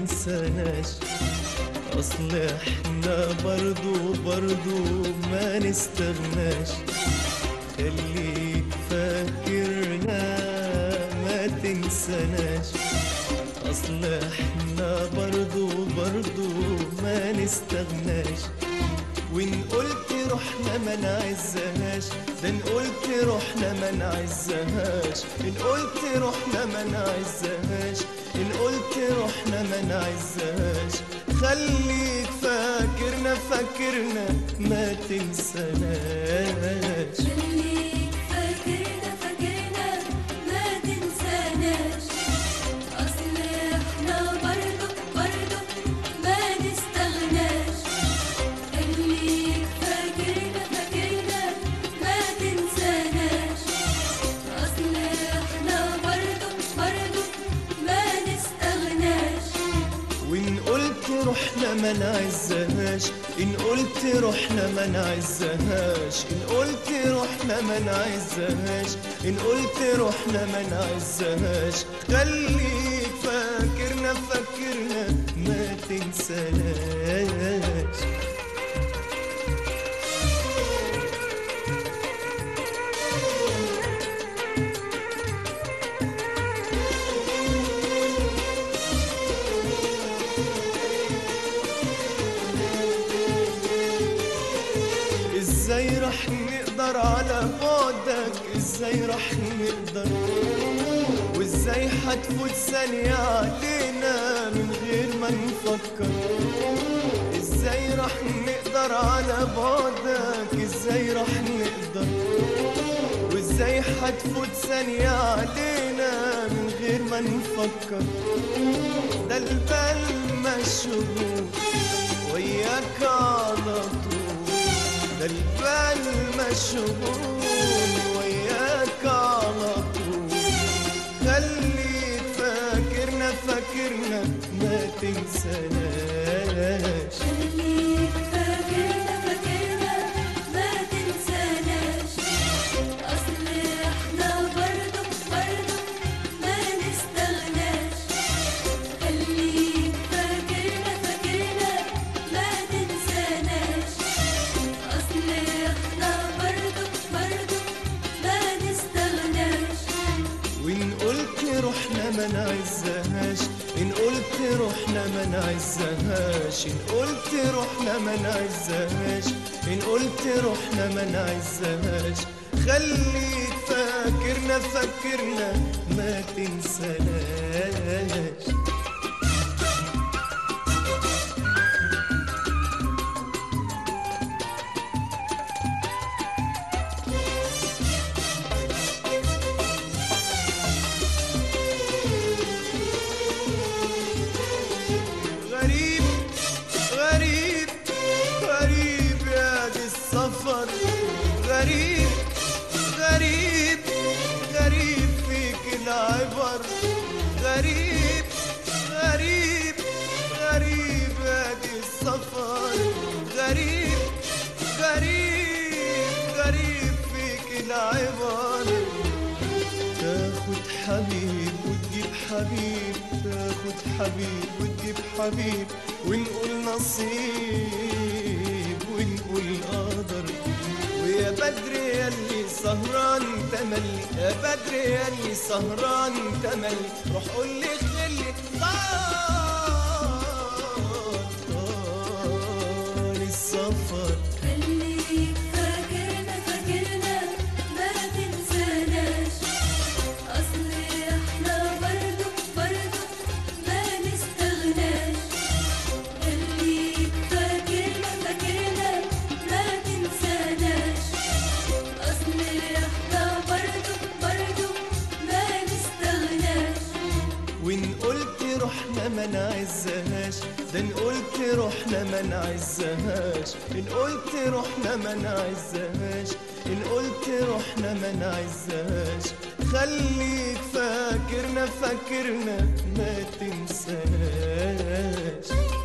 تنساناش اصل احنا برضو برضو ما نستغناش خليك فاكرنا ما تنساناش اصل احنا برضو برضو ما نستغناش وان قلت روحنا ما نعزهاش ده ان قلت روحنا ما نعزهاش ان قلت روحنا ما نعزهاش ان قلت روحنا ما نعزهاش خليك فاكرنا فاكرنا ما تنساناش خليك فاكرنا فاكرنا ما تنساناش أصل إحنا برضو برضو ما نستغناش خليك فاكرنا فاكرنا ما تنساناش أصل إحنا برضو برضو ما نستغناش وإن قلت روحنا ما نعزهاش إن قلت روحنا ما نعزهاش إن قلت روحنا ما نعزهاش إن قلت روحنا ما نعزهاش خليك فاكرنا فاكرنا ما تنساناش ازاي رح نقدر على بعدك ازاي رح نقدر وازاي حتفوت ثانية علينا من غير ما نفكر ازاي رح نقدر على بعدك ازاي رح نقدر وازاي حتفوت ثانية علينا من غير ما نفكر ده البال مشغول وياك على طول ده البال مشغول وياك على طول خليك فاكرنا فاكرنا ما تنساناش خليك فاكرنا فاكرنا ما تنساناش أصل إحنا برضو برضو ما نستغناش خليك فاكرنا فاكرنا ما تنساناش أصل إحنا برضو برضو ما نستغناش وإن قلت روحنا ما نعزهاش إن قلت روحنا ما نعزهاش إن قلت روحنا ما نعزهاش إن قلت روحنا ما نعزهاش خليك فاكرنا فاكرنا ما تنساناش غريب غريب غريب يا دي السفر غريب غريب غريب فيك العبر غريب غريب غريب يا دي السفر غريب غريب غريب فيك العبر تاخد حبيب وتجيب حبيب تاخد حبيب وتجيب حبيب ونقول نصيب ونقول قدر ويا بدر يلي سهران تملي يا بدر يلي سهران تملي روح قول لي خلي طال السفر خليك فاكرنا فاكرنا ما تنساناش أصل إحنا برضو برضو ما نستغناش خليك فاكرنا فاكرنا ما تنساناش أصل إحنا برضو برضو ما نستغناش وإن قلت روحنا ما نعزهاش ده إن قلت روحنا ما نعزهاش إن قلت روحنا ما نعزهاش إن قلت روحنا ما نعزهاش خليك فاكرنا فاكرنا ما تنساش